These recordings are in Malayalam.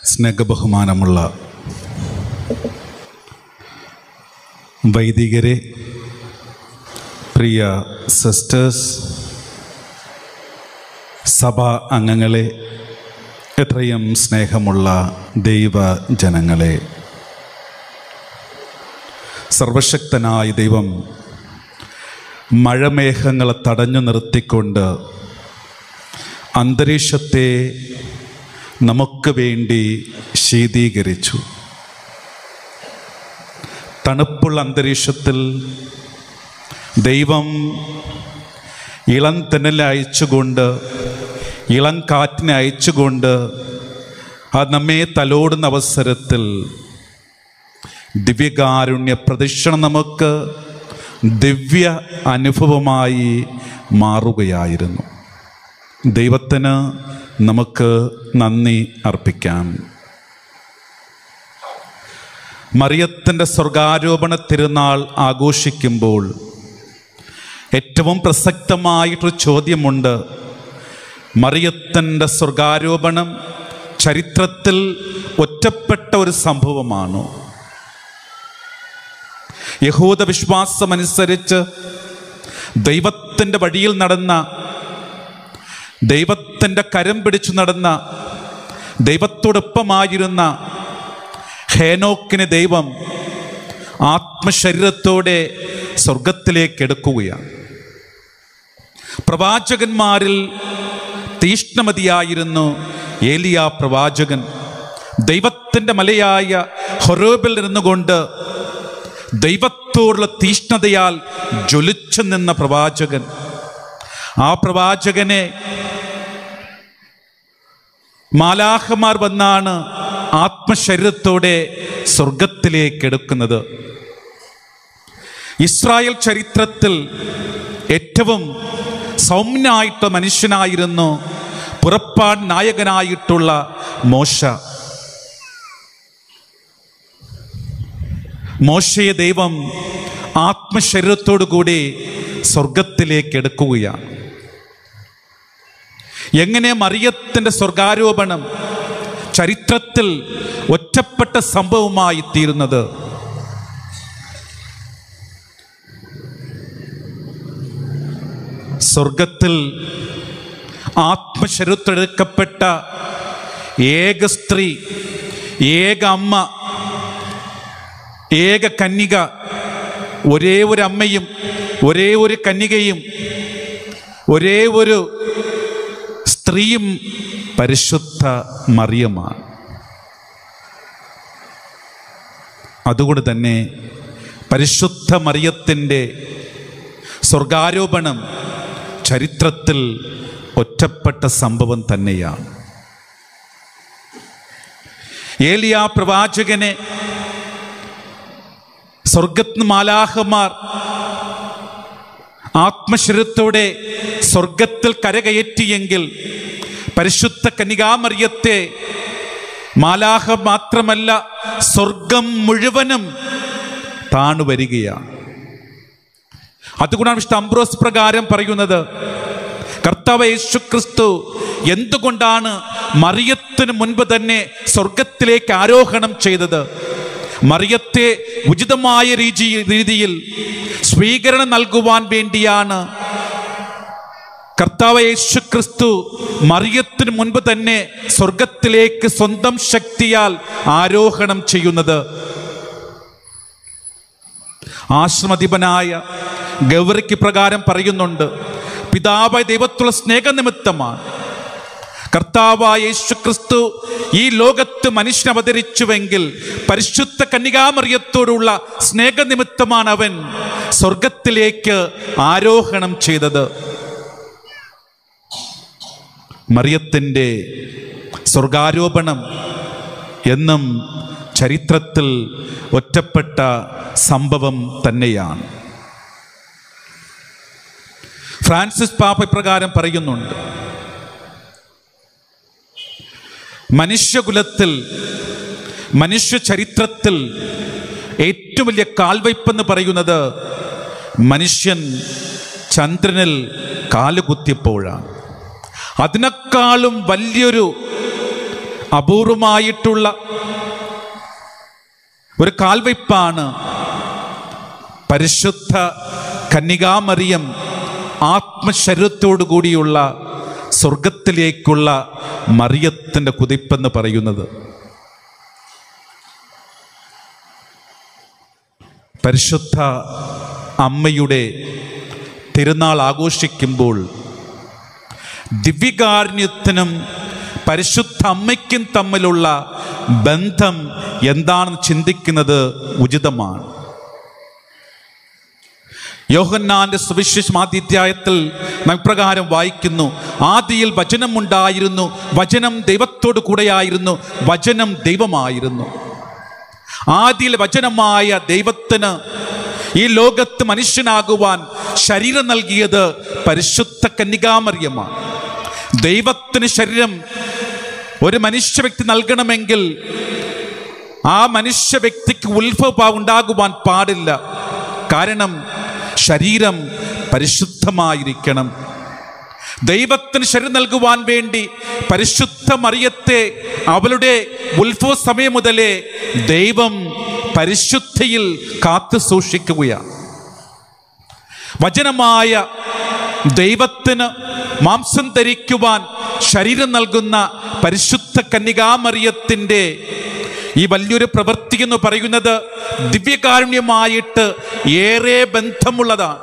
സ്നേഹബഹുമാനമുള്ള വൈദികരെ പ്രിയ സിസ്റ്റേഴ്സ് സഭാ അംഗങ്ങളെ എത്രയും സ്നേഹമുള്ള ദൈവ ജനങ്ങളെ സർവശക്തനായ ദൈവം മഴമേഘങ്ങളെ തടഞ്ഞു നിർത്തിക്കൊണ്ട് അന്തരീക്ഷത്തെ നമുക്ക് വേണ്ടി ശീതീകരിച്ചു തണുപ്പുള്ള അന്തരീക്ഷത്തിൽ ദൈവം ഇളം തെന്നലെ അയച്ചുകൊണ്ട് ഇളം കാറ്റിനെ അയച്ചുകൊണ്ട് അത് നമ്മെ തലോടുന്ന അവസരത്തിൽ ദിവ്യകാരുണ്യ പ്രദക്ഷിണം നമുക്ക് ദിവ്യ അനുഭവമായി മാറുകയായിരുന്നു ദൈവത്തിന് നമുക്ക് നന്ദി അർപ്പിക്കാം മറിയത്തിൻ്റെ സ്വർഗാരോപണ തിരുനാൾ ആഘോഷിക്കുമ്പോൾ ഏറ്റവും പ്രസക്തമായിട്ടൊരു ചോദ്യമുണ്ട് മറിയത്തിൻ്റെ സ്വർഗാരോപണം ചരിത്രത്തിൽ ഒറ്റപ്പെട്ട ഒരു സംഭവമാണോ യഹൂദ വിശ്വാസമനുസരിച്ച് ദൈവത്തിൻ്റെ വഴിയിൽ നടന്ന ദൈവത്തിൻ്റെ കരം പിടിച്ചു നടന്ന ദൈവത്തോടൊപ്പമായിരുന്ന ഹേനോക്കിനെ ദൈവം ആത്മശരീരത്തോടെ സ്വർഗത്തിലേക്ക് എടുക്കുകയാണ് പ്രവാചകന്മാരിൽ തീഷ്ണമതിയായിരുന്നു ഏലിയ പ്രവാചകൻ ദൈവത്തിൻ്റെ മലയായ ഹൊറോബിൽ നിന്നുകൊണ്ട് ദൈവത്തോടുള്ള തീഷ്ണതയാൽ ജ്വലിച്ചു നിന്ന പ്രവാചകൻ ആ പ്രവാചകനെ മാലാഹമാർ വന്നാണ് ആത്മശരീരത്തോടെ സ്വർഗത്തിലേക്ക് എടുക്കുന്നത് ഇസ്രായേൽ ചരിത്രത്തിൽ ഏറ്റവും സൗമ്യനായിട്ട മനുഷ്യനായിരുന്നു പുറപ്പാട് നായകനായിട്ടുള്ള മോശ മോശയെ ദൈവം ആത്മശരീരത്തോടു കൂടി സ്വർഗത്തിലേക്ക് എടുക്കുകയാണ് എങ്ങനെ മറിയത്തിൻ്റെ സ്വർഗാരോപണം ചരിത്രത്തിൽ ഒറ്റപ്പെട്ട സംഭവമായി തീരുന്നത് സ്വർഗത്തിൽ ആത്മശരുത്തെടുക്കപ്പെട്ട ഏക സ്ത്രീ ഏക അമ്മ ഏക കന്യക ഒരേ ഒരു അമ്മയും ഒരേ ഒരു കന്യകയും ഒരേ ഒരു സ്ത്രീയും പരിശുദ്ധ മറിയമാണ് അതുകൊണ്ട് തന്നെ പരിശുദ്ധ മറിയത്തിൻ്റെ സ്വർഗാരോപണം ചരിത്രത്തിൽ ഒറ്റപ്പെട്ട സംഭവം തന്നെയാണ് ഏലിയ പ്രവാചകനെ സ്വർഗത്തിന് മാലാഹമാർ ആത്മശരീരത്തോടെ സ്വർഗത്തിൽ കരകയറ്റിയെങ്കിൽ പരിശുദ്ധ കനികാമറിയത്തെ മാലാഹ മാത്രമല്ല സ്വർഗം മുഴുവനും താണു വരികയാണ് അതുകൊണ്ടാണ് വിശുദ്ധ അംബ്രോസ് പ്രകാരം പറയുന്നത് കർത്താവ് യേശു ക്രിസ്തു എന്തുകൊണ്ടാണ് മറിയത്തിന് മുൻപ് തന്നെ സ്വർഗത്തിലേക്ക് ആരോഹണം ചെയ്തത് മറിയത്തെ ഉചിതമായ രീതി രീതിയിൽ സ്വീകരണം നൽകുവാൻ വേണ്ടിയാണ് കർത്താവ് യേശു ക്രിസ്തു മറിയത്തിന് മുൻപ് തന്നെ സ്വർഗത്തിലേക്ക് സ്വന്തം ശക്തിയാൽ ആരോഹണം ചെയ്യുന്നത് ആശ്രമധിപനായ ഗൗരിക്ക് പ്രകാരം പറയുന്നുണ്ട് പിതാവായ ദൈവത്തുള്ള സ്നേഹനിമിത്തമാണ് കർത്താവായ യേശു ക്രിസ്തു ഈ ലോകത്ത് മനുഷ്യൻ അവതരിച്ചുവെങ്കിൽ പരിശുദ്ധ കന്യകാമറിയത്തോടുള്ള സ്നേഹനിമിത്തമാണ് അവൻ സ്വർഗത്തിലേക്ക് ആരോഹണം ചെയ്തത് മറിയത്തിൻ്റെ സ്വർഗാരോപണം എന്നും ചരിത്രത്തിൽ ഒറ്റപ്പെട്ട സംഭവം തന്നെയാണ് ഫ്രാൻസിസ് പാപ്പ ഇപ്രകാരം പറയുന്നുണ്ട് മനുഷ്യകുലത്തിൽ മനുഷ്യ ചരിത്രത്തിൽ ഏറ്റവും വലിയ കാൽവയ്പെന്ന് പറയുന്നത് മനുഷ്യൻ ചന്ദ്രനിൽ കാലുകുത്തിയപ്പോഴാണ് അതിനേക്കാളും വലിയൊരു അപൂർവമായിട്ടുള്ള ഒരു കാൽവയ്പ്പാണ് പരിശുദ്ധ കന്യകാമറിയം ആത്മശരീരത്തോടു കൂടിയുള്ള സ്വർഗത്തിലേക്കുള്ള മറിയത്തിൻ്റെ കുതിപ്പെന്ന് പറയുന്നത് പരിശുദ്ധ അമ്മയുടെ തിരുനാൾ ആഘോഷിക്കുമ്പോൾ ദിവ്യകാരുണ്യത്തിനും പരിശുദ്ധ അമ്മയ്ക്കും തമ്മിലുള്ള ബന്ധം എന്താണെന്ന് ചിന്തിക്കുന്നത് ഉചിതമാണ് യോഹന്നാന്റെ സുവിശേഷം ആദ്യാധ്യായത്തിൽ നാം ഇപ്രകാരം വായിക്കുന്നു ആദിയിൽ വചനമുണ്ടായിരുന്നു വചനം ദൈവത്തോടു കൂടെയായിരുന്നു വചനം ദൈവമായിരുന്നു ആദിയിൽ വചനമായ ദൈവത്തിന് ഈ ലോകത്ത് മനുഷ്യനാകുവാൻ ശരീരം നൽകിയത് പരിശുദ്ധ കന്യകാമറിയമാണ് ദൈവത്തിന് ശരീരം ഒരു മനുഷ്യ വ്യക്തി നൽകണമെങ്കിൽ ആ മനുഷ്യ വ്യക്തിക്ക് ഉത്ഭവ ഉണ്ടാകുവാൻ പാടില്ല കാരണം ശരീരം പരിശുദ്ധമായിരിക്കണം ദൈവത്തിന് ശരീരം നൽകുവാൻ വേണ്ടി പരിശുദ്ധ മറിയത്തെ അവളുടെ ഉത്ഭവ സമയം മുതലേ ദൈവം പരിശുദ്ധിയിൽ കാത്തു സൂക്ഷിക്കുകയാണ് വചനമായ ദൈവത്തിന് മാംസം ധരിക്കുവാൻ ശരീരം നൽകുന്ന പരിശുദ്ധ കന്യകാമറിയത്തിൻ്റെ ഈ വലിയൊരു പ്രവൃത്തി എന്ന് പറയുന്നത് ദിവ്യകാരുണ്യമായിട്ട് ഏറെ ബന്ധമുള്ളതാണ്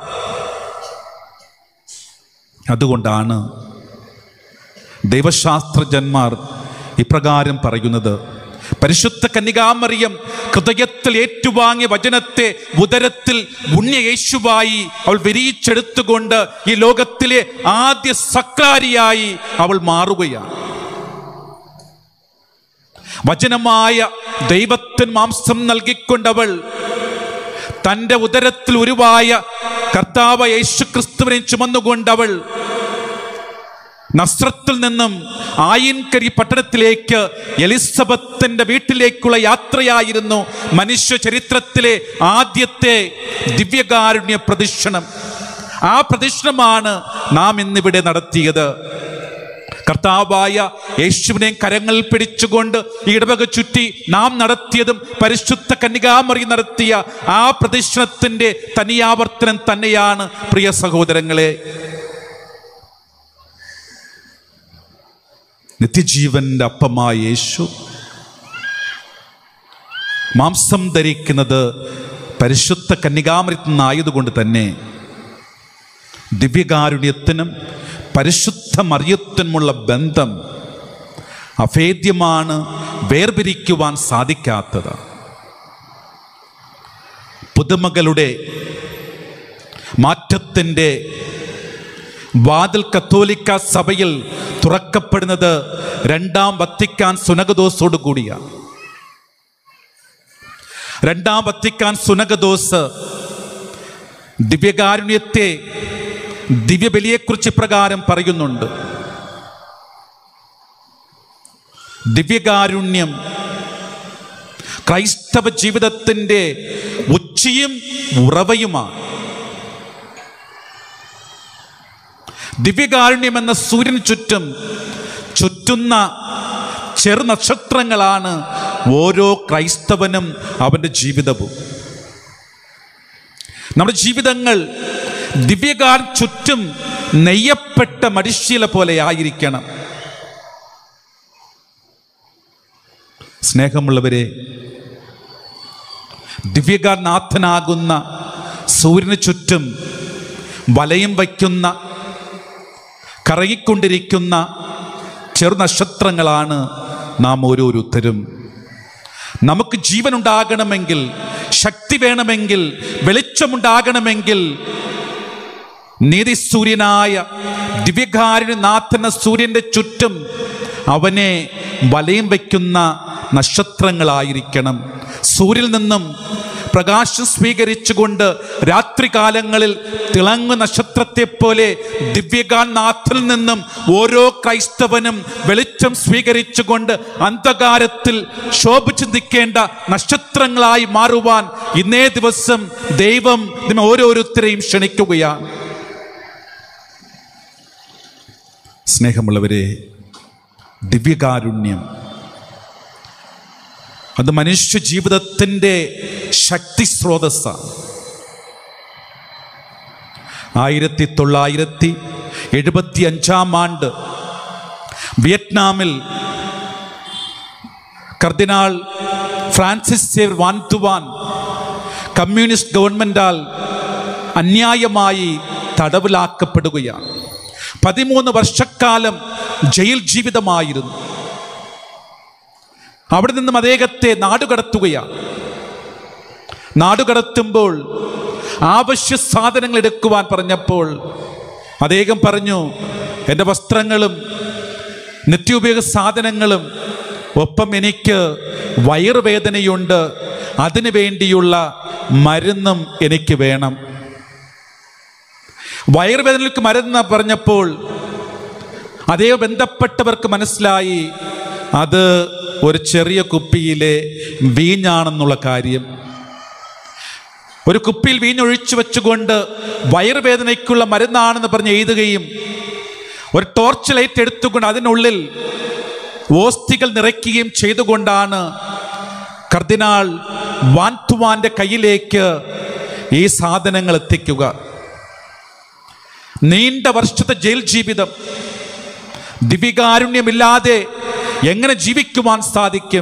അതുകൊണ്ടാണ് ദൈവശാസ്ത്രജ്ഞന്മാർ ഇപ്രകാരം പറയുന്നത് പരിശുദ്ധ കന്യകാമറിയം ഹൃദയത്തിൽ ഏറ്റുവാങ്ങിയ വചനത്തെ ഉദരത്തിൽ ഉണ്യ യേശുവായി അവൾ വിരിയിച്ചെടുത്തുകൊണ്ട് ഈ ലോകത്തിലെ ആദ്യ സക്രാരിയായി അവൾ മാറുകയാണ് വചനമായ ദൈവത്തിന് മാംസം നൽകിക്കൊണ്ടവൾ തൻ്റെ ഉദരത്തിൽ ഉരുവായ കർത്താവ് യേശു ക്രിസ്തുവിനെ ചുമന്നുകൊണ്ടവൾ നസ്രത്തിൽ നിന്നും ആയിൻകരി പട്ടണത്തിലേക്ക് എലിസബത്തിന്റെ വീട്ടിലേക്കുള്ള യാത്രയായിരുന്നു മനുഷ്യ ചരിത്രത്തിലെ ആദ്യത്തെ ദിവ്യകാരുണ്യ പ്രദക്ഷിണം ആ പ്രദക്ഷിണമാണ് നാം ഇന്നിവിടെ നടത്തിയത് കർത്താവായ യേശുവിനെ കരങ്ങളിൽ പിടിച്ചുകൊണ്ട് ഈ ഇടവക ചുറ്റി നാം നടത്തിയതും പരിശുദ്ധ കന്യകാമറി നടത്തിയ ആ പ്രദക്ഷിണത്തിന്റെ തനിയാവർത്തനം തന്നെയാണ് പ്രിയ സഹോദരങ്ങളെ നിത്യജീവന്റെ അപ്പമായ യേശു മാംസം ധരിക്കുന്നത് പരിശുദ്ധ കന്യകാമൃത്തിൽ നിന്നായതുകൊണ്ട് തന്നെ ദിവ്യകാരുണ്യത്തിനും പരിശുദ്ധ മറിയത്തിനുമുള്ള ബന്ധം അഭേദ്യമാണ് വേർപിരിക്കുവാൻ സാധിക്കാത്തത് പുതുമകളുടെ മാറ്റത്തിൻ്റെ വാതിൽ കത്തോലിക്ക സഭയിൽ തുറക്കപ്പെടുന്നത് രണ്ടാം വത്തിക്കാൻ സുനകദോസോട് കൂടിയാണ് രണ്ടാം വത്തിക്കാൻ സുനകദോസ് ദിവ്യകാരുണ്യത്തെ ദിവ്യബലിയെക്കുറിച്ച് ഇപ്രകാരം പറയുന്നുണ്ട് ദിവ്യകാരുണ്യം ക്രൈസ്തവ ജീവിതത്തിൻ്റെ ഉച്ചയും ഉറവയുമാണ് ദിവ്യകാരുണ്യം എന്ന സൂര്യന് ചുറ്റും ചുറ്റുന്ന ചെറുനക്ഷത്രങ്ങളാണ് ഓരോ ക്രൈസ്തവനും അവൻ്റെ ജീവിതവും നമ്മുടെ ജീവിതങ്ങൾ ദിവ്യകാർ ചുറ്റും നെയ്യപ്പെട്ട മടിശീല പോലെ ആയിരിക്കണം സ്നേഹമുള്ളവരെ ദിവ്യകാരനാഥനാകുന്ന സൂര്യന് ചുറ്റും വലയം വയ്ക്കുന്ന കറങ്ങിക്കൊണ്ടിരിക്കുന്ന ചെറുനക്ഷത്രങ്ങളാണ് നാം ഓരോരുത്തരും നമുക്ക് ജീവൻ ഉണ്ടാകണമെങ്കിൽ ശക്തി വേണമെങ്കിൽ വെളിച്ചമുണ്ടാകണമെങ്കിൽ നീതിസൂര്യനായ ദിവ്യകാരുണ്യനാഥന സൂര്യന്റെ ചുറ്റും അവനെ വലയം വയ്ക്കുന്ന നക്ഷത്രങ്ങളായിരിക്കണം സൂര്യനിൽ നിന്നും പ്രകാശം സ്വീകരിച്ചുകൊണ്ട് രാത്രികാലങ്ങളിൽ തിളങ്ങുന്ന നക്ഷത്രത്തെ പോലെ ദിവ്യകാനാഥിൽ നിന്നും ഓരോ ക്രൈസ്തവനും വെളിച്ചം സ്വീകരിച്ചുകൊണ്ട് അന്ധകാരത്തിൽ ശോഭിച്ചു നിൽക്കേണ്ട നക്ഷത്രങ്ങളായി മാറുവാൻ ഇന്നേ ദിവസം ദൈവം നമ്മെ ഓരോരുത്തരെയും ക്ഷണിക്കുകയാണ് സ്നേഹമുള്ളവരെ ദിവ്യകാരുണ്യം അത് മനുഷ്യ ജീവിതത്തിൻ്റെ ശക്തി സ്രോതസ്സാണ് ആയിരത്തി തൊള്ളായിരത്തി എഴുപത്തി അഞ്ചാം ആണ്ട് വിയറ്റ്നാമിൽ കർദിനാൾ ഫ്രാൻസിസ് സേവർ വാൻതുവാൻ കമ്മ്യൂണിസ്റ്റ് ഗവൺമെൻറ്റാൽ അന്യായമായി തടവിലാക്കപ്പെടുകയാണ് പതിമൂന്ന് വർഷക്കാലം ജയിൽ ജീവിതമായിരുന്നു അവിടെ നിന്നും അദ്ദേഹത്തെ നാടുകടത്തുകയാണ് നാടുകടത്തുമ്പോൾ ആവശ്യ സാധനങ്ങൾ എടുക്കുവാൻ പറഞ്ഞപ്പോൾ അദ്ദേഹം പറഞ്ഞു എൻ്റെ വസ്ത്രങ്ങളും നിത്യോപയോഗ സാധനങ്ങളും ഒപ്പം എനിക്ക് വയറുവേദനയുണ്ട് അതിനു വേണ്ടിയുള്ള മരുന്നും എനിക്ക് വേണം വയറുവേദനയ്ക്ക് മരുന്ന് പറഞ്ഞപ്പോൾ അതേ ബന്ധപ്പെട്ടവർക്ക് മനസ്സിലായി അത് ഒരു ചെറിയ കുപ്പിയിലെ വീഞ്ഞാണെന്നുള്ള കാര്യം ഒരു കുപ്പിയിൽ വീഞ്ഞൊഴിച്ചു വെച്ചുകൊണ്ട് വയറുവേദനയ്ക്കുള്ള മരുന്നാണെന്ന് പറഞ്ഞ് എഴുതുകയും ഒരു ടോർച്ച് ലൈറ്റ് എടുത്തുകൊണ്ട് അതിനുള്ളിൽ ഓസ്തികൾ നിറയ്ക്കുകയും ചെയ്തുകൊണ്ടാണ് കർദിനാൾ വാൻതുവാന്റെ കയ്യിലേക്ക് ഈ സാധനങ്ങൾ എത്തിക്കുക നീണ്ട വർഷത്തെ ജയിൽ ജീവിതം ദിവികാരുണ്യമില്ലാതെ എങ്ങനെ ജീവിക്കുവാൻ സാധിക്കും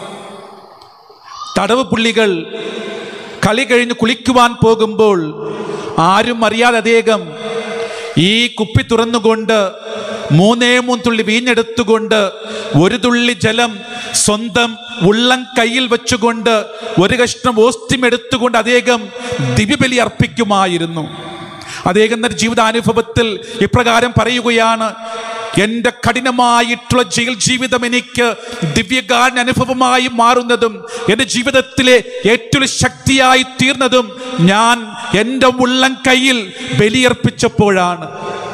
തടവ് പുള്ളികൾ കളി കഴിഞ്ഞ് കുളിക്കുവാൻ പോകുമ്പോൾ ആരും അറിയാതെ അദ്ദേഹം ഈ കുപ്പി തുറന്നുകൊണ്ട് മൂന്നേ മൂന്ന് തുള്ളി വീഞ്ഞെടുത്തുകൊണ്ട് ഒരു തുള്ളി ജലം സ്വന്തം ഉള്ളം കയ്യിൽ വെച്ചുകൊണ്ട് ഒരു കഷ്ണം ഓസ്റ്റിം എടുത്തുകൊണ്ട് അദ്ദേഹം ദിവ്യബലി അർപ്പിക്കുമായിരുന്നു അദ്ദേഹം തന്റെ ജീവിതാനുഭവത്തിൽ ഇപ്രകാരം പറയുകയാണ് എൻ്റെ കഠിനമായിട്ടുള്ള ജയിൽ ജീവിതം എനിക്ക് ദിവ്യകാരൻ അനുഭവമായി മാറുന്നതും എൻ്റെ ജീവിതത്തിലെ ഏറ്റവും ശക്തിയായി തീർന്നതും ഞാൻ എൻ്റെ ഉള്ളം കയ്യിൽ ബലിയർപ്പിച്ചപ്പോഴാണ്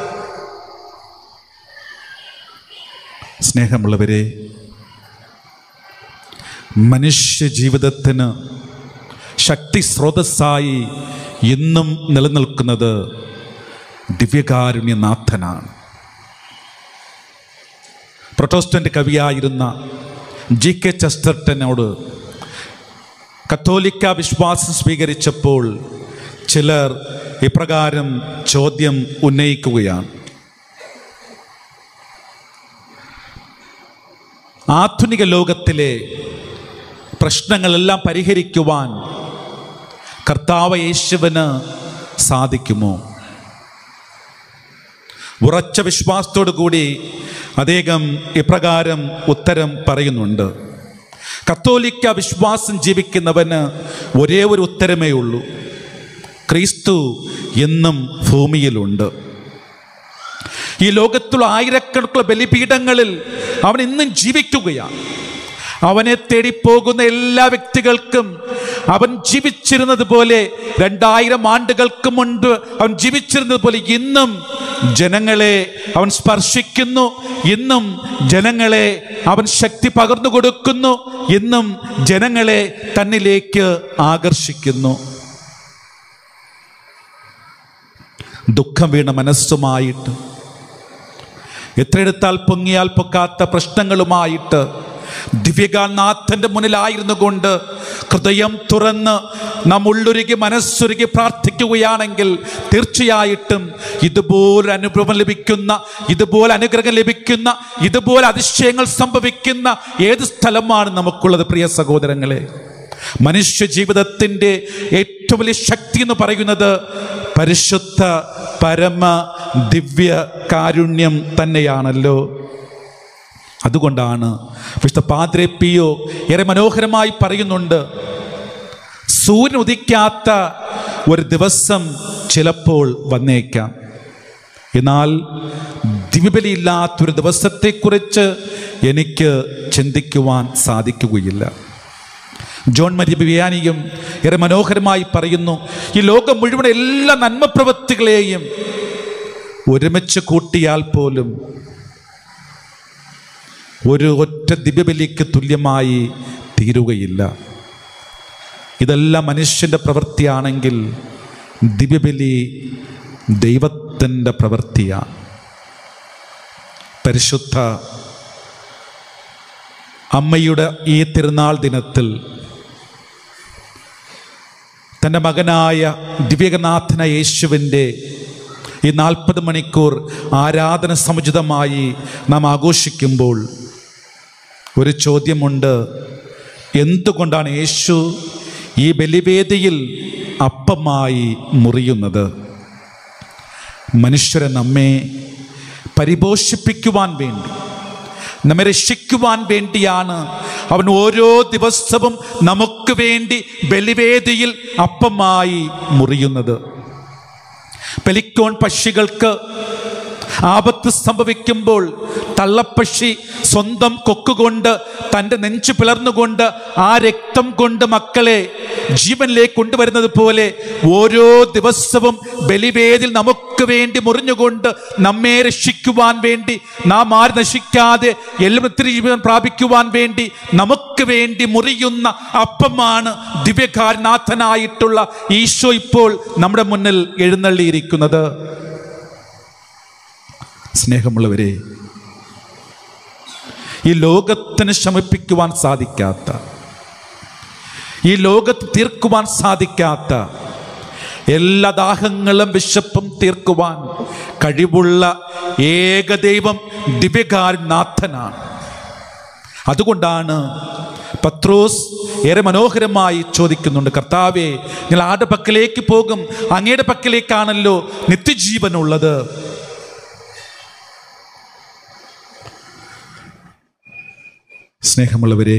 സ്നേഹമുള്ളവരെ മനുഷ്യ ജീവിതത്തിന് ശക്തി സ്രോതസ്സായി ഇന്നും നിലനിൽക്കുന്നത് ദിവ്യകാരുണ്യനാഥനാണ് പ്രൊട്ടോസ്റ്റന്റ് കവിയായിരുന്ന ജി കെ ചെസ്റ്റർട്ടനോട് കത്തോലിക്ക വിശ്വാസം സ്വീകരിച്ചപ്പോൾ ചിലർ ഇപ്രകാരം ചോദ്യം ഉന്നയിക്കുകയാണ് ആധുനിക ലോകത്തിലെ പ്രശ്നങ്ങളെല്ലാം പരിഹരിക്കുവാൻ കർത്താവ് യേശുവിന് സാധിക്കുമോ ഉറച്ച വിശ്വാസത്തോടു കൂടി അദ്ദേഹം ഇപ്രകാരം ഉത്തരം പറയുന്നുണ്ട് കത്തോലിക്ക വിശ്വാസം ജീവിക്കുന്നവന് ഒരേ ഒരു ഉത്തരമേ ഉള്ളൂ ക്രിസ്തു എന്നും ഭൂമിയിലുണ്ട് ഈ ലോകത്തുള്ള ആയിരക്കണക്കുള്ള ബലിപീഠങ്ങളിൽ അവൻ ഇന്നും ജീവിക്കുകയാണ് അവനെ തേടിപ്പോകുന്ന എല്ലാ വ്യക്തികൾക്കും അവൻ ജീവിച്ചിരുന്നത് പോലെ രണ്ടായിരം ആണ്ടുകൾക്ക് മുൻപ് അവൻ ജീവിച്ചിരുന്നത് പോലെ ഇന്നും ജനങ്ങളെ അവൻ സ്പർശിക്കുന്നു ഇന്നും ജനങ്ങളെ അവൻ ശക്തി പകർന്നു കൊടുക്കുന്നു ഇന്നും ജനങ്ങളെ തന്നിലേക്ക് ആകർഷിക്കുന്നു ദുഃഖം വീണ മനസ്സുമായിട്ട് എത്രയെടുത്താൽ പൊങ്ങിയാൽ പൊക്കാത്ത പ്രശ്നങ്ങളുമായിട്ട് ദിവ്യകാനാഥന്റെ മുന്നിലായിരുന്നു കൊണ്ട് ഹൃദയം തുറന്ന് നാം ഉള്ളൊരുകി മനസ്സൊരുകി പ്രാർത്ഥിക്കുകയാണെങ്കിൽ തീർച്ചയായിട്ടും ഇതുപോലെ അനുഭവം ലഭിക്കുന്ന ഇതുപോലെ അനുഗ്രഹം ലഭിക്കുന്ന ഇതുപോലെ അതിശയങ്ങൾ സംഭവിക്കുന്ന ഏത് സ്ഥലമാണ് നമുക്കുള്ളത് പ്രിയ സഹോദരങ്ങളെ മനുഷ്യ ജീവിതത്തിൻ്റെ ഏറ്റവും വലിയ ശക്തി എന്ന് പറയുന്നത് പരിശുദ്ധ പരമ ദിവ്യ കാരുണ്യം തന്നെയാണല്ലോ അതുകൊണ്ടാണ് വിശുദ്ധ പാദ്രെ പിയോ ഏറെ മനോഹരമായി പറയുന്നുണ്ട് സൂര്യൻ ഉദിക്കാത്ത ഒരു ദിവസം ചിലപ്പോൾ വന്നേക്കാം എന്നാൽ ദിവ്യബലിയില്ലാത്തൊരു ദിവസത്തെക്കുറിച്ച് എനിക്ക് ചിന്തിക്കുവാൻ സാധിക്കുകയില്ല ജോൺ മരിയ ബിയാനിയും ഏറെ മനോഹരമായി പറയുന്നു ഈ ലോകം മുഴുവൻ എല്ലാ നന്മപ്രവൃത്തികളെയും ഒരുമിച്ച് കൂട്ടിയാൽ പോലും ഒരു ഒറ്റ ദിവ്യബലിക്ക് തുല്യമായി തീരുകയില്ല ഇതെല്ലാം മനുഷ്യൻ്റെ പ്രവൃത്തിയാണെങ്കിൽ ദിവ്യബലി ദൈവത്തിൻ്റെ പ്രവൃത്തിയാണ് പരിശുദ്ധ അമ്മയുടെ ഈ തിരുനാൾ ദിനത്തിൽ തൻ്റെ മകനായ ദിവ്യനാഥന യേശുവിൻ്റെ ഈ നാൽപ്പത് മണിക്കൂർ ആരാധന സമുചിതമായി നാം ആഘോഷിക്കുമ്പോൾ ഒരു ചോദ്യമുണ്ട് എന്തുകൊണ്ടാണ് യേശു ഈ ബലിവേദിയിൽ അപ്പമായി മുറിയുന്നത് മനുഷ്യരെ നമ്മെ പരിപോഷിപ്പിക്കുവാൻ വേണ്ടി നമ്മെ രക്ഷിക്കുവാൻ വേണ്ടിയാണ് അവൻ ഓരോ ദിവസവും നമുക്ക് വേണ്ടി ബലിവേദിയിൽ അപ്പമായി മുറിയുന്നത് പെലിക്കോൺ പക്ഷികൾക്ക് ആപത്ത് സംഭവിക്കുമ്പോൾ തള്ളപ്പക്ഷി സ്വന്തം കൊക്കുകൊണ്ട് തൻ്റെ നെഞ്ചു പിളർന്നുകൊണ്ട് ആ രക്തം കൊണ്ട് മക്കളെ ജീവനിലേക്ക് കൊണ്ടുവരുന്നത് പോലെ ഓരോ ദിവസവും ബലിവേദിൽ നമുക്ക് വേണ്ടി മുറിഞ്ഞുകൊണ്ട് നമ്മെ രക്ഷിക്കുവാൻ വേണ്ടി നാം ആര് നശിക്കാതെ എല്ലാത്തിരി ജീവൻ പ്രാപിക്കുവാൻ വേണ്ടി നമുക്ക് വേണ്ടി മുറിയുന്ന അപ്പമാണ് ദിവ്യകാരനാഥനായിട്ടുള്ള ഈശോ ഇപ്പോൾ നമ്മുടെ മുന്നിൽ എഴുന്നള്ളിയിരിക്കുന്നത് സ്നേഹമുള്ളവരെ ഈ ലോകത്തിന് ശമിപ്പിക്കുവാൻ സാധിക്കാത്ത ഈ ലോകത്ത് തീർക്കുവാൻ സാധിക്കാത്ത എല്ലാ ദാഹങ്ങളും വിശപ്പും തീർക്കുവാൻ കഴിവുള്ള ഏകദൈവം ദിവ്യകാരനാഥനാണ് അതുകൊണ്ടാണ് പത്രോസ് ഏറെ മനോഹരമായി ചോദിക്കുന്നുണ്ട് കർത്താവെ നിങ്ങൾ ആരുടെ പക്കലേക്ക് പോകും അങ്ങയുടെ പക്കലേക്കാണല്ലോ നിത്യജീവനുള്ളത് സ്നേഹമുള്ളവരെ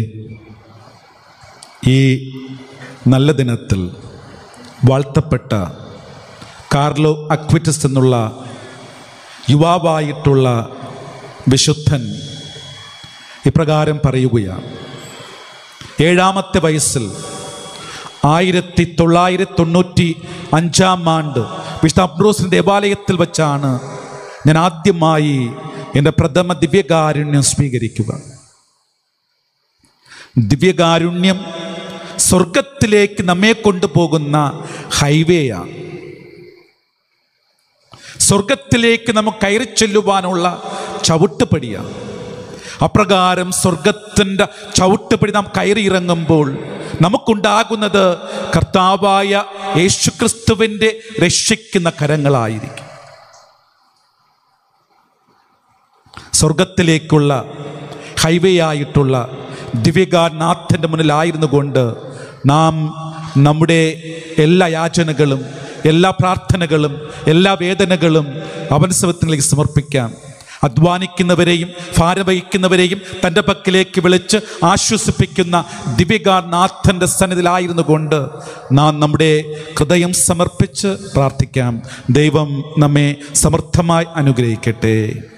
ഈ നല്ല ദിനത്തിൽ വാഴ്ത്തപ്പെട്ട കാർലോ അക്വിറ്റസ് എന്നുള്ള യുവാവായിട്ടുള്ള വിശുദ്ധൻ ഇപ്രകാരം പറയുകയാണ് ഏഴാമത്തെ വയസ്സിൽ ആയിരത്തി തൊള്ളായിരത്തി തൊണ്ണൂറ്റി അഞ്ചാം ആണ്ട് വിശുദ്ധ അബ്രോസിൻ്റെ ദേവാലയത്തിൽ വെച്ചാണ് ഞാൻ ആദ്യമായി എൻ്റെ പ്രഥമ ദിവ്യകാരുണ്യം സ്വീകരിക്കുക ദിവ്യകാരുണ്യം സ്വർഗത്തിലേക്ക് നമ്മെ കൊണ്ടുപോകുന്ന ഹൈവേയാണ് സ്വർഗത്തിലേക്ക് നമുക്ക് കയറി ചെല്ലുവാനുള്ള ചവിട്ടുപടിയാണ് അപ്രകാരം സ്വർഗത്തിൻ്റെ ചവിട്ടുപടി നാം കയറി ഇറങ്ങുമ്പോൾ നമുക്കുണ്ടാകുന്നത് കർത്താവായ യേശുക്രിസ്തുവിൻ്റെ രക്ഷിക്കുന്ന കരങ്ങളായിരിക്കും സ്വർഗത്തിലേക്കുള്ള ഹൈവേ ആയിട്ടുള്ള ദിവ്യകാരനാഥൻ്റെ മുന്നിലായിരുന്നു കൊണ്ട് നാം നമ്മുടെ എല്ലാ യാചനകളും എല്ലാ പ്രാർത്ഥനകളും എല്ലാ വേദനകളും അവൻ സവത്തിലേക്ക് സമർപ്പിക്കാം അധ്വാനിക്കുന്നവരെയും ഭാരവഹിക്കുന്നവരെയും തൻ്റെ പക്കലേക്ക് വിളിച്ച് ആശ്വസിപ്പിക്കുന്ന ദിവ്യകാരനാഥൻ്റെ സന്നിധിയിലായിരുന്നു കൊണ്ട് നാം നമ്മുടെ ഹൃദയം സമർപ്പിച്ച് പ്രാർത്ഥിക്കാം ദൈവം നമ്മെ സമർത്ഥമായി അനുഗ്രഹിക്കട്ടെ